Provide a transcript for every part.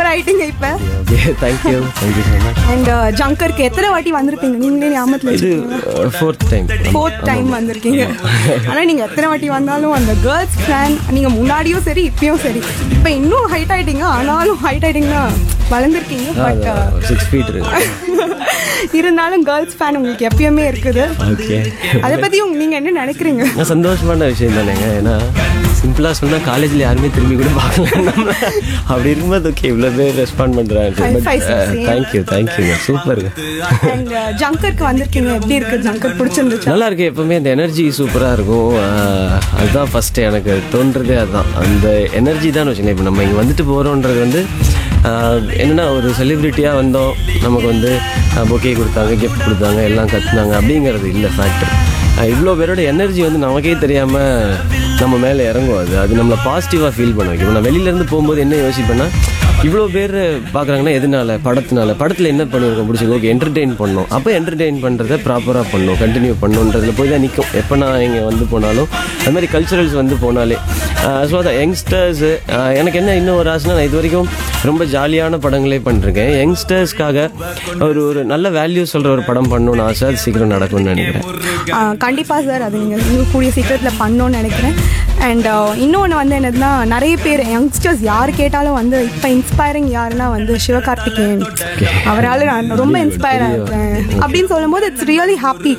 Star ஆயிட்டீங்க இப்ப thank you thank you so much and ஜங்கருக்கு எத்தனை வாட்டி வந்திருப்பீங்க நீங்களே ஞாபகத்துல இது வச்சுக்கோங்க ஃபோர்த் டைம் ஃபோர்த் டைம் வந்திருக்கீங்க ஆனா நீங்க எத்தனை வாட்டி வந்தாலும் அந்த கேர்ள்ஸ் ஃபேன் நீங்க முன்னாடியும் சரி இப்பயும் சரி இப்ப இன்னும் ஹைட் ஆயிட்டீங்க ஆனாலும் ஹைட் ஆயிட்டீங்கன்னா வளர்ந்துருக்கீங்க பட் சிக்ஸ் ஃபீட் இருக்கு இருந்தாலும் கேர்ள்ஸ் ஃபேன் உங்களுக்கு எப்பயுமே இருக்குது ஓகே அதை பத்தி உங்க- நீங்க என்ன நினைக்கிறீங்க நான் சந்தோஷமான விஷயம் தானேங்க ஏன்னா சிம்பிளாக சொன்னால் காலேஜில் யாருமே திரும்பி கூட பார்க்கல நம்மள அப்படி இருக்கும்போது ஓகே இவ்வளோ பேர் ரெஸ்பாண்ட் பண்ணுறாங்க High five, sir. தேங்க்யூ தேங்க்யூங்க சூப்பருங்க அண்ட் ஜங்கருக்கு வந்திருக்கீங்க எப்படி இருக்கு ஜங்கர் பிடிச்சிருந்துச்சா நல்லா இருக்கு எப்பவுமே அந்த எனர்ஜி சூப்பராக இருக்கும் ஆஹ் அதுதான் ஃபஸ்ட்டு எனக்கு தோன்றதே அதுதான் அந்த எனர்ஜி தான் வச்சுக்கோங்க இப்போ நம்ம இங்கே வந்துட்டு போகிறோன்றது வந்து ஆஹ் என்னன்னா ஒரு செலிப்ரிட்டியாக வந்தோம் நமக்கு வந்து பொக்கே கொடுத்தாங்க கிஃப்ட் கொடுத்தாங்க எல்லாம் கத்துனாங்க அப்படிங்கிறது இல்லை ஃபேக்டர் இவ்வளோ பேரோட எனர்ஜி வந்து நமக்கே தெரியாமல் நம்ம மேலே இறங்கும் அது அது நம்மளை பாசிட்டிவாக ஃபீல் பண்ண வைக்கும் நான் வெளியிலேருந்து போகும்போது என்ன யோசிப்பேன்னா இவ்வளோ பேர் பார்க்குறாங்கன்னா எதனால படத்தினால படத்தில் என்ன பண்ணியிருக்கோம் பிடிச்சி ஓகே என்டர்டெயின் பண்ணோம் அப்போ என்டர்டெயின் பண்ணுறத ப்ராப்பராக பண்ணணும் கண்டினியூ பண்ணணுன்றதுல போய் தான் நிற்கும் எப்போ நான் இங்கே வந்து போனாலும் அது மாதிரி கல்ச்சுரல்ஸ் வந்து போனாலே ஸோ அதான் யங்ஸ்டர்ஸு எனக்கு என்ன இன்னும் ஒரு ஆசைனா நான் இது வரைக்கும் ரொம்ப ஜாலியான படங்களே பண்ணிருக்கேன் யங்ஸ்டர்ஸ்க்காக ஒரு ஒரு நல்ல வேல்யூ சொல்கிற ஒரு படம் பண்ணணும்னு ஆசை அது சீக்கிரம் நடக்கும்னு நினைக்கிறேன் ஆ, கண்டிப்பா சார் அது நீங்க இன்னும் கூடிய சீக்கிரத்துல பண்ணணும்னு நினைக்கிறேன் அண்ட் இன்னொன்று வந்து என்னதுன்னா நிறைய பேர் யங்ஸ்டர்ஸ் யார் கேட்டாலும் வந்து இப்போ இன்ஸ்பைரிங் யாருன்னா வந்து சிவகார்த்திகேயன் அவரால் நான் ரொம்ப இன்ஸ்பயர் ஆகிறேன் அப்படின்னு சொல்லும்போது இட்ஸ் ரியலி ஹாப்பி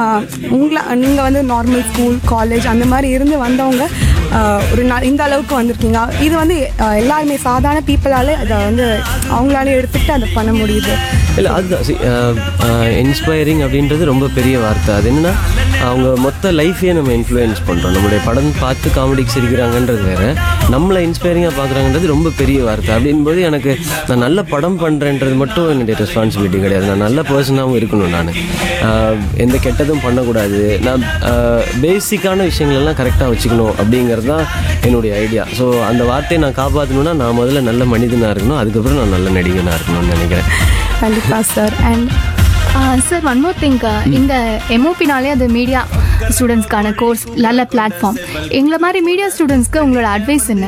உங்களை நீங்கள் வந்து நார்மல் ஸ்கூல் காலேஜ் அந்த மாதிரி இருந்து வந்தவங்க ஆ, ஒரு ந- இந்த அளவுக்கு வந்திருக்கீங்க இது வந்து ஆ, எல்லாருமே சாதாரண பீப்புளாலே அதை வந்து அவங்களாலே எடுத்துக்கிட்டு அதை பண்ண முடியுது இல்லை அதுதான் இன்ஸ்பைரிங் அப்படின்றது ரொம்ப பெரிய வார்த்தை அது என்னன்னா அவங்க மொத்த லைஃபையே நம்ம இன்ஃப்ளூயன்ஸ் பண்ணுறோம் நம்மளுடைய படம் பார்த்து காமெடிக்கு சிரிக்கிறாங்கன்றது வேற நம்மளை இன்ஸ்பைரிங்காக பார்க்குறாங்கன்றது ரொம்ப பெரிய வார்த்தை அப்படின்போது எனக்கு நான் நல்ல படம் பண்ணுறேன்றது மட்டும் என்னுடைய ரெஸ்பான்சிபிலிட்டி கிடையாது நான் நல்ல பர்சனாகவும் இருக்கணும் நான் எந்த கெட்டதும் பண்ணக்கூடாது நான் பேசிக்கான விஷயங்களெல்லாம் கரெக்டாக வச்சுக்கணும் அப்படிங்கிறது தான் என்னுடைய ஐடியா ஸோ அந்த வார்த்தையை நான் காப்பாற்றணும்னா நான் முதல்ல நல்ல மனிதனாக இருக்கணும் அதுக்கப்புறம் நான் நல்ல நடிகனாக இருக்கணும்னு நினைக்கிறேன் கண்டிப்பாக sir and sir one more thing இந்த எம்ஓபினாலே அது மீடியா ஸ்டூடெண்ட்ஸ்க்கான கோர்ஸ் நல்ல பிளாட்ஃபார்ம் எங்களை மாதிரி மீடியா ஸ்டூடெண்ட்ஸ்க்கு உங்களோட அட்வைஸ் என்ன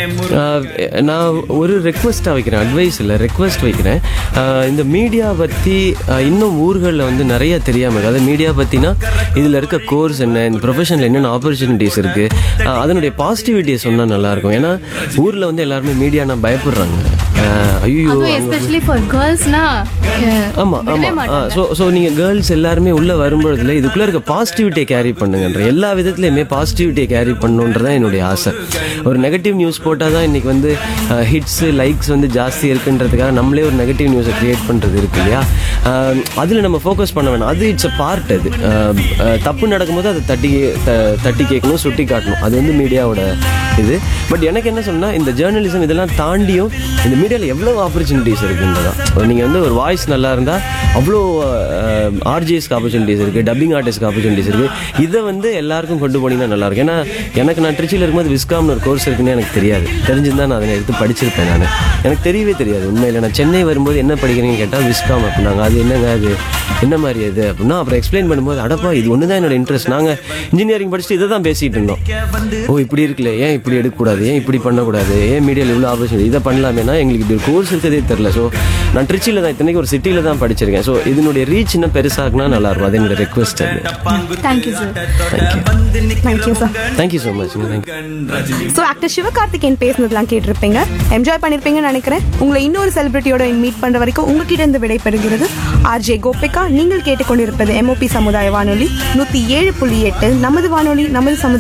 ஆஹ் நான் ஒரு ரெக்வஸ்ட்டாக வைக்கிறேன் அட்வைஸ் இல்லை ரெக்வஸ்ட் வைக்கிறேன் ஆஹ் இந்த மீடியா பற்றி இன்னும் ஊர்களில் வந்து நிறைய தெரியாமல் இருக்குது அதாவது மீடியா பற்றினா இதில் இருக்க கோர்ஸ் என்ன இந்த ப்ரொஃபஷனில் என்னென்ன ஆப்பர்ச்சுனிட்டிஸ் இருக்குது அதனுடைய பாசிட்டிவிட்டியை சொன்னால் நல்லாயிருக்கும் ஏன்னா ஊரில் வந்து எல்லாருமே மீடியானா பயப்படுறாங்க ஐயோ அதுவும் எஸ்பெஷலி ஃபார் கேர்ள்ஸ்னா ஆமாம் ஆமாம் ஸோ ஸோ நீங்கள் கேர்ள்ஸ் எல்லாருமே உள்ளே வரும்பொழுதுல இதுக்குள்ளே இருக்க பாசிட்டிவிட்டியை கேரி பண்ணுங்கன்ற எல்லா விதத்துலையுமே பாசிட்டிவிட்டியை கேரி பண்ணணுன்றதான் என்னுடைய ஆசை ஒரு நெகட்டிவ் நியூஸ் போட்டால் தான் இன்றைக்கி வந்து ஹிட்ஸு லைக்ஸ் வந்து ஜாஸ்தி இருக்குன்றதுக்காக நம்மளே ஒரு நெகட்டிவ் நியூஸை க்ரியேட் பண்ணுறது இருக்கு இல்லையா அதில் நம்ம ஃபோக்கஸ் பண்ண வேணாம் அது இட்ஸ் அ பார்ட் அது அஹ், அஹ், தப்பு நடக்கும்போது அதை தட்டி த- தட்டி கேட்கணும் சுட்டி காட்டணும் அது வந்து மீடியாவோட இது பட் எனக்கு என்ன சொன்னா இந்த ஜேர்னலிசம் இதெல்லாம் தாண்டியும் இந்த மீடியாவில் எவ்வளோ ஆப்பர்ச்சுனிட்டிஸ் இருக்குன்றதான் நீங்கள் வந்து ஒரு வாய்ஸ் நல்லா இருந்தால் அவ்வளோ ஆர்ஜிஎஸ்க்கு ஆப்பர்ச்சுனிட்டிஸ் இருக்குது டப்பிங் ஆர்டிஸ்ட்க்கு ஆப்பர்ச்சுனிட்டிஸ் இருக்குது இதை வந்து எல்லாருக்கும் கொண்டு போனீங்கன்னா நல்லா இருக்கும் ஏன்னா எனக்கு நான் திருச்சியில் இருக்கும்போது விஸ்காம்னு ஒரு கோர்ஸ் இருக்குன்னு எனக்கு தெரியாது தெரிஞ்சிருந்தா நான் அதை எடுத்து படிச்சிருப்பேன் நான் எனக்கு தெரியவே தெரியாது உண்மையில் நான் சென்னை வரும்போது என்ன படிக்கிறீங்கன்னு கேட்டால் விஸ்காம் அப்படின்னாங்க அது என்னங்க அது என்ன மாதிரி அது அப்படின்னா அப்புறம் எக்ஸ்பிளைன் பண்ணும்போது அடப்பா இது ஒன்று தான் என்னோட இன்ட்ரெஸ்ட் நாங்கள் இன்ஜினியரிங் படிச்சுட்டு இதை தான் பேசிகிட்டு இருந்தோம் ஓ இப்படி இருக்குல்ல ஏன் இப்படி எடுக்கக்கூடாது ஏன் இப்படி பண்ணக்கூடாது ஏன் மீடியாவில் இவ்வளோ ஆப்பர்ச்சுனிட்டி இதை பண்ணலாமேனா எங்களுக்கு இப்படி ஒரு கோர்ஸ் இருக்கிறதே தெரில ஸோ நான் திருச்சியில் தான் இத்தனைக்கு ஒரு சிட்டியில் தான் படிச்சிருக்கேன் ஸோ இதனுடைய ரீச் இன்னும் பெருசாக்குனா நல்லாயிருக்கும் அது என்னோட ரெக்வஸ்ட் அது thank you sir thank you sir thank you so much thank you so actor Sivakarthikeyan பேசுனதெல்லாம் கேட்டிருப்பீங்க என்ஜாய் பண்ணியிருப்பீங்கன்னு நினைக்கிறேன் உங்களை இன்னொரு செலிபிரிட்டியோட மீட் பண்ணுற வரைக்கும் உங்ககிட்ட இருந்து விடைபெறுகிறது ஆர்ஜே கோபிகா நீங்கள் கேட்டுக்கொண்டிருப்பது எம்ஓபி சமுதாய வானொலி நூற்றி ஏழு புள்ளி எட்டு நமது வானொலி நமது சமுதாய